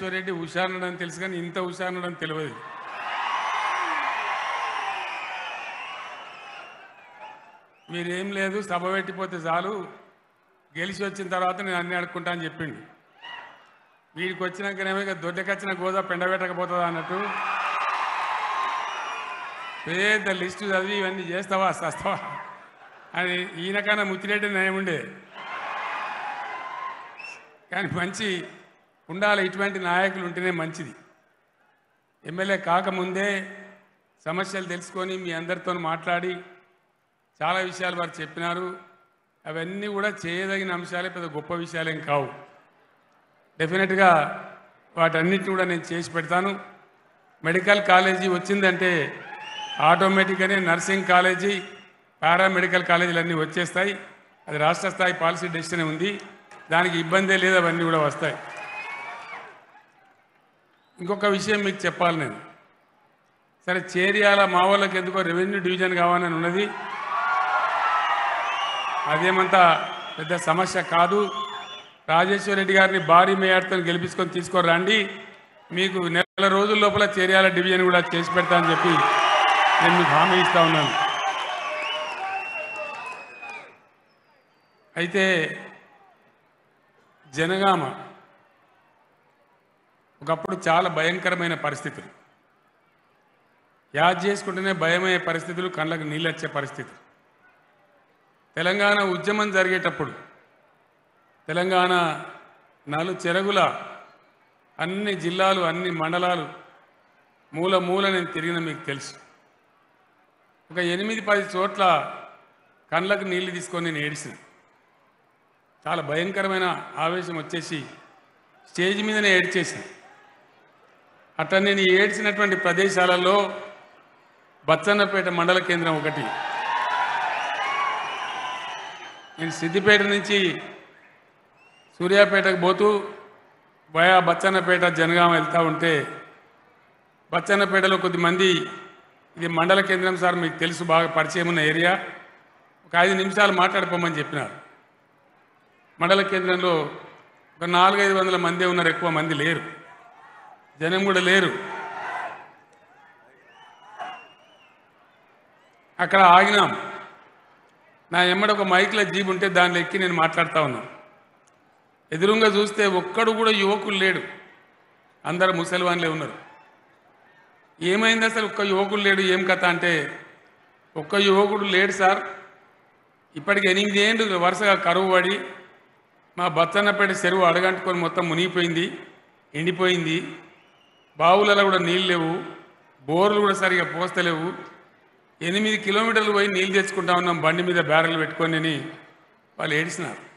రెడ్డి హుషారునని తెలుసు కానీ ఇంత హుషారునని తెలియదు మీరేం లేదు సభ పెట్టిపోతే చాలు గెలిచి వచ్చిన తర్వాత నేను అన్ని అడుక్కుంటా అని చెప్పిండు వీడికి వచ్చినాకనేమో ఇక దొడ్డకొచ్చిన గోదా పెండబెట్టకపోతుందా అన్నట్టు పెద్ద లిస్టు చదివి ఇవన్నీ చేస్తావా సస్తావా అని ఈయనకన్నా ముచ్చిరెడ్డి నయం ఉండే కానీ మంచి ఉండాలి ఇటువంటి నాయకులు ఉంటేనే మంచిది ఎమ్మెల్యే కాకముందే సమస్యలు తెలుసుకొని మీ అందరితో మాట్లాడి చాలా విషయాలు వారు చెప్పినారు అవన్నీ కూడా చేయదగిన అంశాలే పెద్ద గొప్ప విషయాలేం కావు డెఫినెట్గా వాటన్నిటిని కూడా నేను చేసి పెడతాను మెడికల్ కాలేజీ వచ్చిందంటే ఆటోమేటిక్గానే నర్సింగ్ కాలేజీ పారామెడికల్ కాలేజీలు అన్నీ వచ్చేస్తాయి అది రాష్ట్ర స్థాయి పాలసీ డెసిషన్ ఉంది దానికి ఇబ్బందే లేదు అవన్నీ కూడా వస్తాయి ఇంకొక విషయం మీకు చెప్పాలి నేను సరే చేరియాల మా వాళ్ళకి ఎందుకో రెవెన్యూ డివిజన్ కావాలని ఉన్నది అదేమంతా పెద్ద సమస్య కాదు రాజేశ్వర రెడ్డి గారిని భారీ మేయర్తో గెలిపించుకొని తీసుకొని రండి మీకు నెల రోజుల లోపల చేరియాల డివిజన్ కూడా చేసి పెడతా అని చెప్పి నేను మీకు హామీ ఇస్తా ఉన్నాను అయితే జనగామ ఒకప్పుడు చాలా భయంకరమైన పరిస్థితులు యాద్ చేసుకుంటేనే భయమయ్యే పరిస్థితులు కళ్ళకు నీళ్ళు వచ్చే పరిస్థితి తెలంగాణ ఉద్యమం జరిగేటప్పుడు తెలంగాణ నలు చెరగుల అన్ని జిల్లాలు అన్ని మండలాలు మూల మూల నేను తిరిగిన మీకు తెలుసు ఒక ఎనిమిది పది చోట్ల కళ్ళకు నీళ్లు తీసుకొని నేను ఏడిసిన చాలా భయంకరమైన ఆవేశం వచ్చేసి స్టేజ్ మీదనే ఏడ్చేసిన అట్లా నేను ఏడ్చినటువంటి ప్రదేశాలలో బచ్చన్నపేట మండల కేంద్రం ఒకటి నేను సిద్దిపేట నుంచి సూర్యాపేటకు పోతూ వయా బచ్చన్నపేట జనగాం వెళ్తూ ఉంటే బచ్చన్నపేటలో కొద్దిమంది ఇది మండల కేంద్రం సార్ మీకు తెలుసు బాగా పరిచయం ఉన్న ఏరియా ఒక ఐదు నిమిషాలు మాట్లాడుకోమని చెప్పినారు మండల కేంద్రంలో ఒక నాలుగైదు వందల మంది ఉన్నారు ఎక్కువ మంది లేరు జనం కూడా లేరు అక్కడ ఆగినాం నా ఎమ్మడ ఒక మైక్లో జీబ్ ఉంటే దానిలో ఎక్కి నేను మాట్లాడుతూ ఉన్నాను ఎదురుగా చూస్తే ఒక్కడు కూడా యువకులు లేడు అందరు ముసలివాన్లే ఉన్నారు ఏమైంది అసలు ఒక్క యువకుడు లేడు ఏం కథ అంటే ఒక్క యువకుడు లేడు సార్ ఇప్పటికి ఎనిమిది ఏండ్లు వరుసగా కరువు పడి మా బచ్చన్నపేట చెరువు అడగంటుకొని మొత్తం మునిగిపోయింది ఎండిపోయింది బావులలో కూడా నీళ్ళు లేవు బోర్లు కూడా సరిగా పోస్తలేవు ఎనిమిది కిలోమీటర్లు పోయి నీళ్ళు తెచ్చుకుంటా ఉన్నాం బండి మీద బ్యారెలు పెట్టుకొని అని వాళ్ళు ఏడిసినారు